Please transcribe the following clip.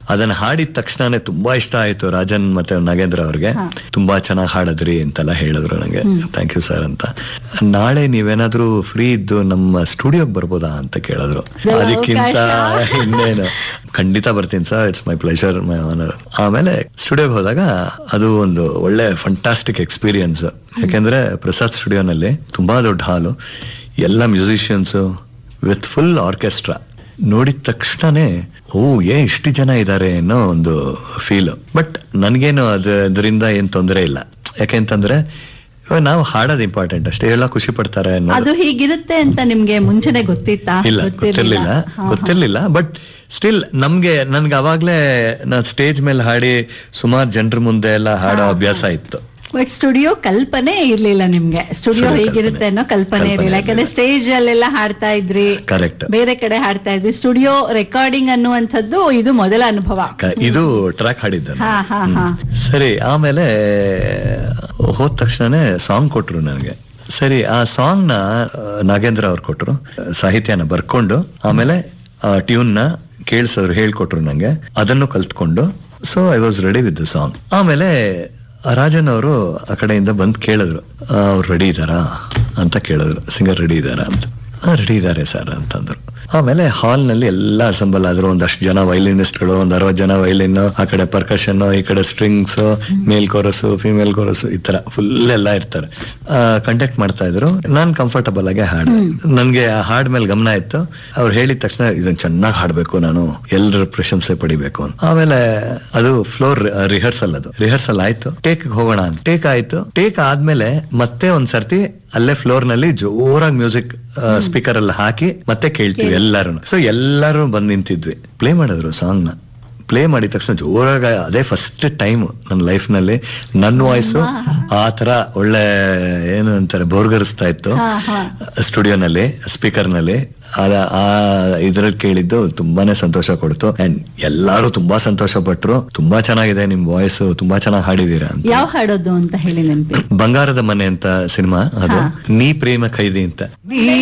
ಅದನ್ನ ಹಾಡಿದ ತಕ್ಷಣನೇ ತುಂಬಾ ಇಷ್ಟ ಆಯ್ತು ರಾಜನ್ ಮತ್ತೆ ನಾಗೇಂದ್ರ ಅವ್ರಿಗೆ ತುಂಬಾ ಚೆನ್ನಾಗಿ ಹಾಡದ್ರಿ ಅಂತೆಲ್ಲ ಹೇಳಿದ್ರು ನಂಗೆ ಥ್ಯಾಂಕ್ ಯು ಸರ್ ಅಂತ ನಾಳೆ ನೀವೇನಾದ್ರೂ ಫ್ರೀ ಇದ್ದು ನಮ್ಮ ಸ್ಟುಡಿಯೋಗೆ ಬರ್ಬೋದಾ ಅಂತ ಕೇಳಿದ್ರು ಇದೆಲ್ಲ ಅದಕ್ಕಿಂತ ಅವಕಾಶ. ಇನ್ನೇನು ಖಂಡಿತ ಬರ್ತೀನಿ sir it's my pleasure my honour ಆಮೇಲೆ ಸ್ಟುಡಿಯೋಗೆ ಹೋದಾಗ ಅದು ಒಂದು ಒಳ್ಳೆ ಫಂಟಾಸ್ಟಿಕ್ ಎಕ್ಸ್ಪೀರಿಯನ್ಸ್ ಯಾಕೆಂದ್ರೆ ಪ್ರಸಾದ್ ಸ್ಟುಡಿಯೋನಲ್ಲಿ ತುಂಬಾ ದೊಡ್ಡ ಹಾಲು ಎಲ್ಲ ಮ್ಯೂಸಿಷಿಯನ್ಸ್ ವಿತ್ ಫುಲ್ ಆರ್ಕೆಸ್ಟ್ರಾ ನೋಡಿದ ತಕ್ಷಣನೇ ಓ ಏ ಇಷ್ಟು ಜನ ಇದ್ದಾರೆ ಅನ್ನೋ ಒಂದು ಫೀಲ್ ಬಟ್ ನನ್ಗೇನು ಅದ ಅದರಿಂದ ಏನ್ ತೊಂದರೆ ಇಲ್ಲ ಯಾಕೆಂತಂದ್ರೆ ಇವಾಗ ನಾವು ಹಾಡೋದು ಇಂಪಾರ್ಟೆಂಟ್ ಅಷ್ಟೇ ಎಲ್ಲ ಖುಷಿ ಪಡ್ತಾರೆ ಅನ್ನೋದು ಅದು ಹೀಗಿರುತ್ತೆ ಅಂತ ನಿಮ್ಗೆ ಮುಂಚೆನೆ ಗೊತ್ತಿತ್ತಾ ಇಲ್ಲ ಗೊತ್ತಿರ್ಲಿಲ್ಲ ಹಾ, ಗೊತ್ತಿರ್ಲಿಲ್ಲ ಬಟ್ ಸ್ಟಿಲ್ ನಮ್ಗೆ ನನ್ಗೆ ಅವಾಗ್ಲೇ ನಾನ್ ಸ್ಟೇಜ್ ಮೇಲೆ ಹಾಡಿ ಸುಮಾರು ಜನರ ಮುಂದೆ ಎಲ್ಲ ಹಾಡೋ ಅಭ್ಯಾಸ ಇತ್ತು ಬಟ್ ಸ್ಟುಡಿಯೋ ಕಲ್ಪನೆ ಇರ್ಲಿಲ್ಲ ನಿಮ್ಗೆ ಸ್ಟುಡಿಯೋ Studio ಹೇಗಿರುತ್ತೆ ಕಲ್ಪನೆ. ಅನ್ನೋ ಕಲ್ಪನೆ ಕಲ್ಪನೆ ಇರ್ಲಿಲ್ಲ ಯಾಕಂದ್ರೆ ಇರ್ಲಿಲ್ಲ. ಸ್ಟೇಜ್ ಅಲ್ಲೆಲ್ಲ ಹಾಡ್ತಾ ಇದ್ರಿ ಕರೆಕ್ಟ್ ಬೇರೆ ಕಡೆ ಹಾಡ್ತಾ ಇದ್ರಿ ಸ್ಟುಡಿಯೋ ರೆಕಾರ್ಡಿಂಗ್ ಅನ್ನುವಂಥದ್ದು ಇದು ಮೊದಲ ಅನುಭವ ಇದು ಟ್ರ್ಯಾಕ್ ಹಾಡಿದ್ದ ಹಾ ಹಾ ಹಾ ಸರಿ ಆಮೇಲೆ ಹೋದ ತಕ್ಷಣನೇ ಸಾಂಗ್ ಕೊಟ್ರು ನನಗೆ ಸರಿ ಆ ಸಾಂಗ್ ನ ಆ, ನಾಗೇಂದ್ರ ಅವ್ರು ಕೊಟ್ರು ಸಾಹಿತ್ಯನ ಬರ್ಕೊಂಡು ಆಮೇಲೆ ಆ ಟ್ಯೂನ್ ನ ಕೇಳಿಸಿದ್ರು ಹೇಳ್ಕೊಟ್ರು ನಂಗೆ ಅದನ್ನು ಕಲ್ತ್ಕೊಂಡು so I was ready with the song ಆಮೇಲೆ ಆ ರಾಜನ್ ಅವರು ಆ ಕಡೆಯಿಂದ ಬಂದು ಕೇಳಿದ್ರು ಅವ್ರು ರೆಡಿ ಇದ್ದಾರಾ ಅಂತ ಕೇಳಿದ್ರು ಸಿಂಗರ್ ರೆಡಿ ಇದ್ದಾರಾ ಅಂತ ರೆಡಿ ಇದ್ದಾರೆ ಸರ್ ಅಂತಂದ್ರು ಆಮೇಲೆ ಹಾಲ್ ನಲ್ಲಿ ಎಲ್ಲ ಅಸೆಂಬಲ್ ಆದ್ರು ಒಂದಷ್ಟು ಜನ ವೈಲಿನಿಸ್ಟ್ಗಳು ಒಂದ್ ಅರವತ್ತು ಜನ ವೈಲಿನ್ ಆ ಕಡೆ ಪರ್ಕಷನ್ ಈ ಕಡೆ strings male chorus female chorus ಈ ತರ ಫುಲ್ ಎಲ್ಲ ಇರ್ತಾರೆ ಕಂಡಕ್ಟ್ ಮಾಡ್ತಾ ಇದ್ರು ನಾನ್ ಕಂಫರ್ಟಬಲ್ ಆಗಿ ಹಾಡ್ ನನ್ಗೆ ಆ ಹಾಡ್ ಮೇಲೆ ಗಮನ ಇತ್ತು ಅವ್ರು ಹೇಳಿದ ತಕ್ಷಣ ಇದನ್ನ ಚೆನ್ನಾಗಿ ಹಾಡ್ಬೇಕು ನಾನು ಎಲ್ಲರ ಪ್ರಶಂಸೆ ಪಡಿಬೇಕು ಅಂತ ಆಮೇಲೆ ಅದು ಫ್ಲೋರ್ ರಿಹರ್ಸಲ್ ಅದು ರಿಹರ್ಸಲ್ ಆಯ್ತು ಟೇಕ್ ಹೋಗೋಣ ಅಂತ ಟೇಕ್ ಆಯ್ತು ಟೇಕ್ ಆದ್ಮೇಲೆ ಮತ್ತೆ ಒಂದ್ ಸರ್ತಿ ಅಲ್ಲೇ ಫ್ಲೋರ್ ನಲ್ಲಿ ಜೋರಾಗಿ ಮ್ಯೂಸಿಕ್ ಸ್ಪೀಕರ್ ಎಲ್ಲ ಹಾಕಿ ಮತ್ತೆ ಕೇಳ್ತೀವಿ ಎಲ್ಲಾರು ಸೊ ಎಲ್ಲರೂ ಬಂದ್ ನಿಂತಿದ್ವಿ ಪ್ಲೇ ಮಾಡಿದ್ರು ಸಾಂಗ್ ನ ಪ್ಲೇ ಮಾಡಿದ ತಕ್ಷಣ ಜೋರಾಗ ಅದೇ ಫಸ್ಟ್ ಟೈಮ್ ನನ್ನ ಲೈಫ್ ನಲ್ಲಿ ನನ್ನ ವಾಯ್ಸು ಆ ತರ ಒಳ್ಳೆ ಏನು ಅಂತಾರೆ ಬೋರ್ಗರಿಸ್ತಾ ಇತ್ತು ಹಾ, ಹಾ. ಸ್ಟುಡಿಯೋನಲ್ಲಿ ಸ್ಪೀಕರ್ ನಲ್ಲಿ ಅದ ಆ ಇದ್ರಲ್ಲಿ ಕೇಳಿದ್ದು ತುಂಬಾನೇ ಸಂತೋಷ ಕೊಡ್ತು ಅಂಡ್ ಎಲ್ಲಾರು ತುಂಬಾ ಸಂತೋಷ ಪಟ್ರು ತುಂಬಾ ಚೆನ್ನಾಗಿದೆ ನಿಮ್ ವಾಯ್ಸ್ ತುಂಬಾ ಚೆನ್ನಾಗಿ ಹಾಡಿದೀರಾ ಅಂತ ಯಾವ ಹಾಡೋದು ಅಂತ ಹೇಳಿ ನೆನಪಿ ಬಂಗಾರದ ಮನೆ ಅಂತ ಸಿನಿಮಾ ಅದು ಹಾ. ನೀ ಪ್ರೇಮ ಖೈದಿ ಅಂತ ನೀ